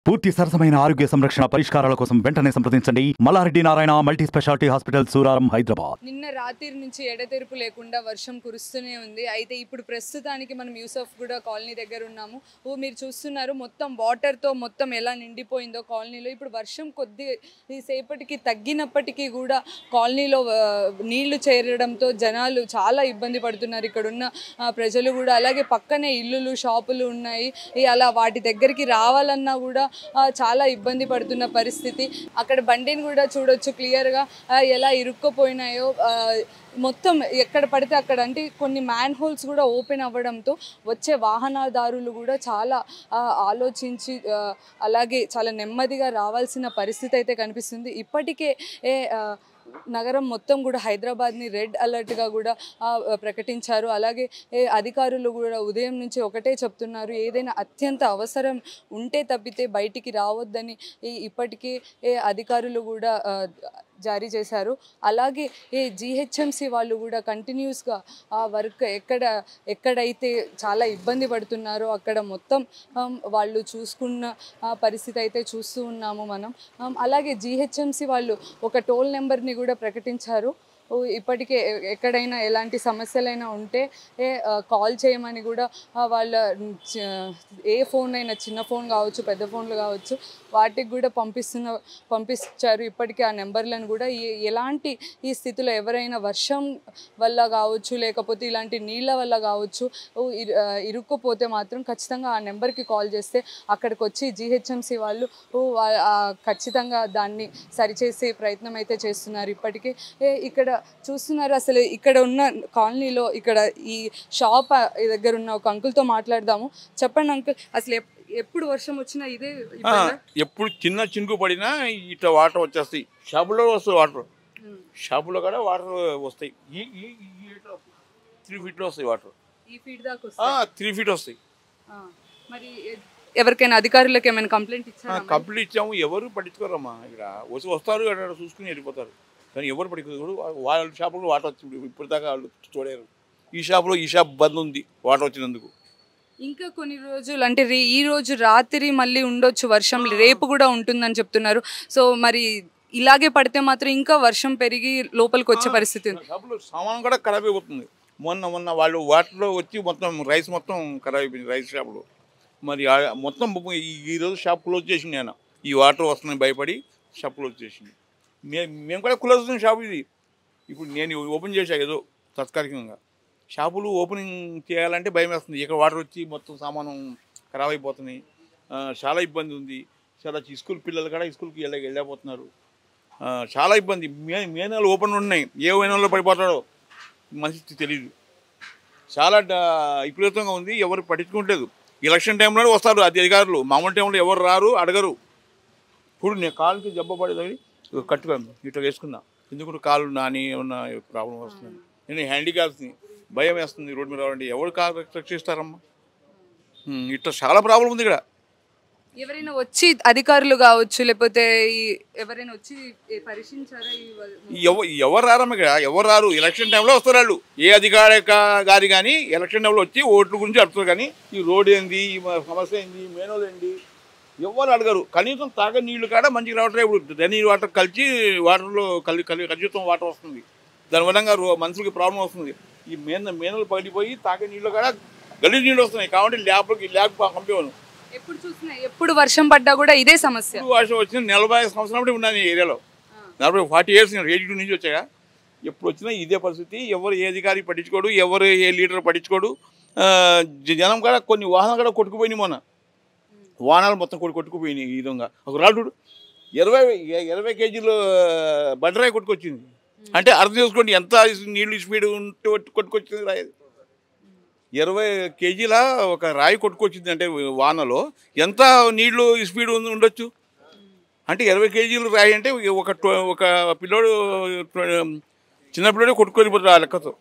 పూర్తి సరసమైన ఆరోగ్య సంరక్షణ పరిష్కారాల కోసం వెంటనే సంప్రదించండి Mallareddy Narayana multi speciality hospital Suraram Hyderabad నిన్న రాత్రి నుంచి ఎడతెరుపు లేకుండా వర్షం కురుస్తూనే ఉంది అయితే ఇప్పుడు ప్రస్తుతానికి మనం యూసఫ్ కూడా కాలనీ దగ్గర ఉన్నాము ఓ మీరు చూస్తున్నారు మొత్తం వాటర్తో మొత్తం ఎలా నిండిపోయిందో కాలనీలో ఇప్పుడు వర్షం కొద్ది సేపటికి తగ్గినప్పటికీ కూడా కాలనీలో ఆ, నీళ్లు చేరడంతో జనాలు చాలా ఇబ్బంది పడుతున్నారు ఇక్కడ ఉన్న ఆ, ప్రజలు కూడా అలాగే పక్కనే ఇల్లులు షాపులు ఉన్నాయి ఈ అలా వాటి దగ్గరికి రావాలన్నా కూడా ఆ, చాలా ఇబ్బంది పడుతున్న పరిస్థితి అక్కడ బండిని కూడా చూడొచ్చు క్లియర్గా ఎలా ఇరుక్కుపోయినాయో ఆ, మొత్తం ఎక్కడ పడితే అక్కడ అంటే కొన్ని మ్యాన్ హోల్స్ కూడా ఓపెన్ అవ్వడంతో వచ్చే వాహనదారులు కూడా చాలా ఆ, ఆలోచించి ఆ, అలాగే చాలా నెమ్మదిగా రావాల్సిన పరిస్థితి అయితే కనిపిస్తుంది ఇప్పటికే ఏ, ఆ, నగరం మొత్తం కూడా హైదరాబాద్ని రెడ్ అలర్ట్గా కూడా ఆ, ప్రకటించారు అలాగే ఏ అధికారులు కూడా ఉదయం నుంచి ఒకటే చెప్తున్నారు ఏదైనా అత్యంత అవసరం ఉంటే తప్పితే బయటికి రావద్దని ఈ ఇప్పటికే ఏ అధికారులు కూడా ఆ, జారీ చేశారు అలాగే ఈ జిహెచ్ఎంసి వాళ్ళు కూడా కంటిన్యూస్గా ఆ వర్క్ ఎక్కడ ఎక్కడైతే చాలా ఇబ్బంది పడుతున్నారో అక్కడ మొత్తం ఆమ్, వాళ్ళు చూసుకున్న ఆ, పరిస్థితి అయితే చూస్తూ ఉన్నాము మనం ఆమ్, అలాగే జిహెచ్ఎంసి వాళ్ళు ఒక టోల్ నెంబర్ని కూడా ప్రకటించారు ఓ, ఇప్పటికే ఎ- ఎక్కడైనా ఎలాంటి సమస్యలైనా ఉంటే ఏ ఆ, కాల్ చేయమని కూడా ఆ, వాళ్ళ మ్, చ- ఏ ఫోన్ అయినా చిన్న ఫోన్ కావచ్చు పెద్ద ఫోన్లు కావచ్చు వాటికి కూడా పంపిస్తున్న పంపించారు ఇప్పటికే ఆ నెంబర్లను కూడా ఈ- ఎలాంటి ఈ స్థితిలో ఎవరైనా వర్షం వల్ల కావచ్చు లేకపోతే ఇలాంటి నీళ్ళ వల్ల కావచ్చు ఓ, ఇరు- ఆ, ఇరుక్కుపోతే మాత్రం ఖచ్చితంగా ఆ నెంబర్కి కాల్ చేస్తే అక్కడికి వచ్చి జిహెచ్ఎంసి వాళ్ళు ఓ, వా- ఆ, ఖచ్చితంగా దాన్ని సరిచేసే ప్రయత్నం అయితే చేస్తున్నారు ఇప్పటికే ఏ, ఇక్కడ చూస్తున్నారు అసలు ఇక్కడ ఉన్న కాలనీలో ఇక్కడ ఈ షాప్ ఆ, దగ్గర ఉన్న ఒక అంకుల్తో మాట్లాడదాము చెప్పండి అంకుల్ అసలు ఎప్- ఎప్పుడు వర్షం వచ్చినా ఇదే ఆ, ఇబ్బందా? ఎప్పుడు చిన్న చినుకు పడినా ఇట్లా వాటర్ వచ్చేస్తాయి షాపులో వస్తాయి వాటర్ ఉమ్. షాపులో కూడా వాటర్ వస్తాయి ఈ ఈ త్రీ ఫీట్లో వస్తాయి వాటర్ ఈ ఫీడ్ దాకా వస్తాయి. త్రీ ఫీట్ వస్తాయి ఆ, మరి ఎ- ఎవరికైనా అధికారులకు ఏమైనా కంప్లైంట్ ఇచ్చారా మరి? కంప్లీట్ ఇచ్చాము ఎవరు పట్టించుకోరమ్మా ఇక్కడ వచ్చి వస్తారు అక్కడ చూసుకుని వెళ్ళిపోతారు కానీ ఎవరు పట్టించుకోరు వాళ్ళ షాపులో వాటర్ వచ్చింది ఇప్పుడు దాకా వాళ్ళు చూడారు ఈ షాపులో ఈ షాప్ బంద్ ఉంది వాటర్ వచ్చినందుకు ఇంకా కొన్ని రోజులు అంటే రే- ఈ రోజు రాత్రి మళ్ళీ ఉండొచ్చు వర్షం రేపు కూడా ఉంటుందని చెప్తున్నారు సో మరి ఇలాగే పడితే మాత్రం ఇంకా వర్షం పెరిగి లోపలికి వచ్చే పరిస్థితి ఉంది షాపులో సామాన్ కూడా ఖరాబ్ అయిపోతుంది మొన్న మొన్న వాళ్ళు వాటర్లో వచ్చి మొత్తం రైస్ మొత్తం ఖరాబ్ అయిపోయింది రైస్ షాపులో మరి ఆ- మొత్తం ఈ- ఈ రోజు షాప్ క్లోజ్ చేసింది నేను ఈ వాటర్ వస్తుందని భయపడి షాప్ క్లోజ్ చేసింది మే మేము కూడా క్లోజ్ చేసిన షాప్ ఇది ఇప్పుడు నేను ఓపెన్ చేశా ఏదో తత్కాలికంగా షాపులు ఓపెనింగ్ చేయాలంటే భయం వేస్తుంది ఇక్కడ వాటర్ వచ్చి మొత్తం సామానం ఖరాబ్ అయిపోతున్నాయి ఆ, చాలా ఇబ్బంది ఉంది చాలా స్కూల్ పిల్లలు కూడా స్కూల్కి వెళ్ళ వెళ్ళకపోతున్నారు ఆ, చాలా ఇబ్బంది మే మే నెలలు ఓపెన్ ఉన్నాయి ఏ మే నెలలో పడిపోతాడో మనిషి తెలియదు చాలా డ- విపరీతంగా ఉంది ఎవరు పట్టించుకోవట్లేదు ఎలక్షన్ టైంలోనే వస్తారు అది అధికారులు మామూలు టైంలో ఎవరు రారు అడగరు ఇప్పుడు నేను కాలుకి జబ్బ పడేది కట్టుకోను ఇట్లా వేసుకున్నా ఎందుకంటే కాలు నాని ఏమన్నా ప్రాబ్లం వస్తుంది నేను హ్యాండిక్యాప్స్ని భయం వేస్తుంది రోడ్డు మీద రావాలంటే ఎవరు కాలు రక్షిస్తారమ్మా ఉమ్, ఇట్లా చాలా ప్రాబ్లం ఉంది ఇక్కడ ఎవరైనా వచ్చి అధికారులు కావచ్చు లేకపోతే ఈ ఎవరైనా వచ్చి ఏ పరిశీలించారా ఈ వ- ఎవ ఎవరు రారమ్మ ఇక్కడ ఎవరు రారు ఎలక్షన్ టైంలో వస్తారు వాళ్ళు ఏ అధికారి కా- గారి కానీ ఎలక్షన్ టైంలో వచ్చి ఓట్ల గురించి అడుగుతారు కానీ ఈ రోడ్ ఏంది ఈ మ- సమస్య ఏంది మేనోలు ఏంది ఎవరు అడగరు కనీసం తాగే నీళ్లు కాడ మంచిగా రావట్లేదు ఇప్పుడు డ్రైనేజ్ వాటర్ కలిసి వాటర్లో కలి కలి కలుషితం వాటర్ వస్తుంది దాని వల్ల రో- మనుషులకి ప్రాబ్లం వస్తుంది ఈ మేన మేనలు పగిలిపోయి తాగే నీళ్లు కాడ గలీజ్ నీళ్ళు వస్తున్నాయి కాబట్టి ల్యాబ్కి ల్యాబ్ పంపేవాను ఎప్పుడు చూసినా ఎప్పుడు వర్షం పడ్డా కూడా ఇదే సమస్య ఇప్పుడు వర్షం వచ్చిన నలభై సంవత్సరం బట్టి ఉన్నాను ఈ ఏరియాలో నలభై ఫార్టీ ఇయర్స్ నేను ఎయిటీ టూ నుంచి వచ్చాగా ఎప్పుడు వచ్చినా ఇదే పరిస్థితి ఎవరు ఏ అధికారి పట్టించుకోడు ఎవరు ఏ లీడర్ పట్టించుకోడు ఆ, జ- జనం కూడా కొన్ని వాహనాలు కూడా కొట్టుకుపోయినాయి మొన్న వాహనాలు మొత్తం కొట్టు కొట్టుకుపోయినాయి ఈ విధంగా ఒక రాడు ఇరవై ఇరవై కేజీలు బండరాయి కొట్టుకొచ్చింది అంటే అర్థం చేసుకోండి ఎంత నీళ్లు స్పీడ్ ఉంటే కొట్టుకొచ్చింది రాయి ఇరవై కేజీల ఒక రాయి కొట్టుకొచ్చింది అంటే వానలో ఎంత నీళ్లు స్పీడ్ ఉంది- ఉండొచ్చు అంటే ఇరవై కేజీలు రాయి అంటే ఒక ట్వ- ఒక పిల్లోడు ట్వ- చిన్న పిల్లోడే కొట్టుకొని ఆ లెక్కతో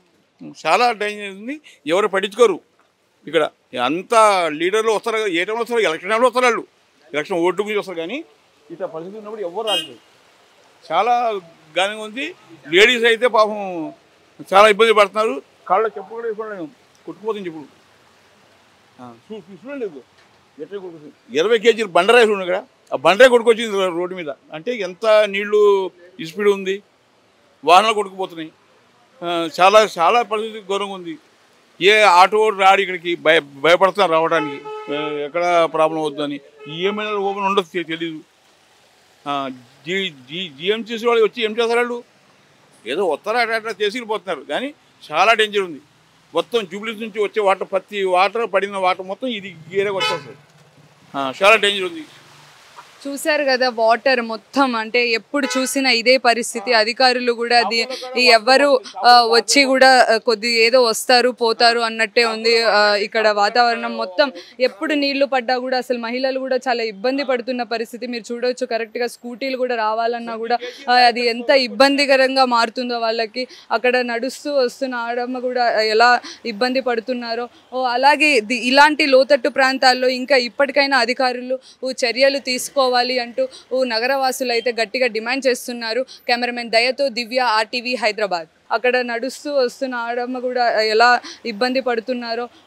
చాలా డేంజర్ ఉంది ఎవరు పట్టించుకోరు ఇక్కడ అంతా లీడర్లు వస్తారు కదా, ఏ టైంలో వస్తారు ఎలక్షన్ టైంలో వస్తారు వాళ్ళు ఎలక్షన్ ఓటు గురించి వస్తారు కానీ ఇట్లా పరిస్థితి ఉన్నప్పుడు ఎవరు రాదు చాలా ఘనంగా ఉంది లేడీస్ అయితే పాపం చాలా ఇబ్బంది పడుతున్నారు కాళ్ళ చెప్పు కూడా వేసుకోవడం కొట్టుకుపోతుంది చెప్పుడు చూడండి ఎట్లా కొడుకొచ్చింది ఇరవై కేజీలు బండరాయి ఉంది ఇక్కడ ఆ బండరాయి కొడుకొచ్చింది రో- రోడ్డు మీద అంటే ఎంత నీళ్లు స్పీడ్ ఉంది వాహనాలు కొట్టుకుపోతున్నాయి ఆ, చాలా చాలా పరిస్థితి ఘోరంగా ఉంది ఏ ఆటో వాడు రాడు ఇక్కడికి భయ భయపడుతున్నారు రావడానికి ఆ, ఎక్కడ ప్రాబ్లం అవుతుందని ఈఎంఐ ఓపెన్ ఉండదు తె- తెలీదు ఆ, జీ జీ జిఎంసీసీ వాళ్ళు వచ్చి ఏం చేస్తారు వాళ్ళు ఏదో వస్తారా అట్లా అట్లా చేసి వెళ్ళిపోతున్నారు కానీ చాలా డేంజర్ ఉంది మొత్తం జూబ్లీస్ నుంచి వచ్చే వాటర్ ప్రతి వాటర్ పడిన వాటర్ మొత్తం ఇది గేరకు వచ్చేస్తుంది ఆ, చాలా డేంజర్ ఉంది చూశారు కదా వాటర్ మొత్తం అంటే ఎప్పుడు చూసినా ఇదే పరిస్థితి అధికారులు కూడా అది ఈ ఎవ్వరు ఆ, వచ్చి కూడా ఆ, కొద్ది ఏదో వస్తారు పోతారు అన్నట్టే ఉంది ఆ, ఇక్కడ వాతావరణం మొత్తం ఎప్పుడు నీళ్లు పడ్డా కూడా అసలు మహిళలు కూడా చాలా ఇబ్బంది పడుతున్న పరిస్థితి మీరు చూడవచ్చు కరెక్ట్ గా స్కూటీలు కూడా రావాలన్నా కూడా ఆ, అది ఎంత ఇబ్బందికరంగా మారుతుందో వాళ్ళకి అక్కడ నడుస్తూ వస్తున్న ఆడమ్మ కూడా ఎలా ఇబ్బంది పడుతున్నారో ఓ అలాగే ది- ఇలాంటి లోతట్టు ప్రాంతాల్లో ఇంకా ఇప్పటికైనా అధికారులు ఓ చర్యలు తీసుకోవాలి అంటూ ఓ నగరవాసులు అయితే గట్టిగా డిమాండ్ చేస్తున్నారు కెమెరామెన్ దయతో దివ్య ఆర్టీవీ హైదరాబాద్ అక్కడ నడుస్తూ వస్తున్న ఆడమ్మ కూడా ఎలా ఇబ్బంది పడుతున్నారో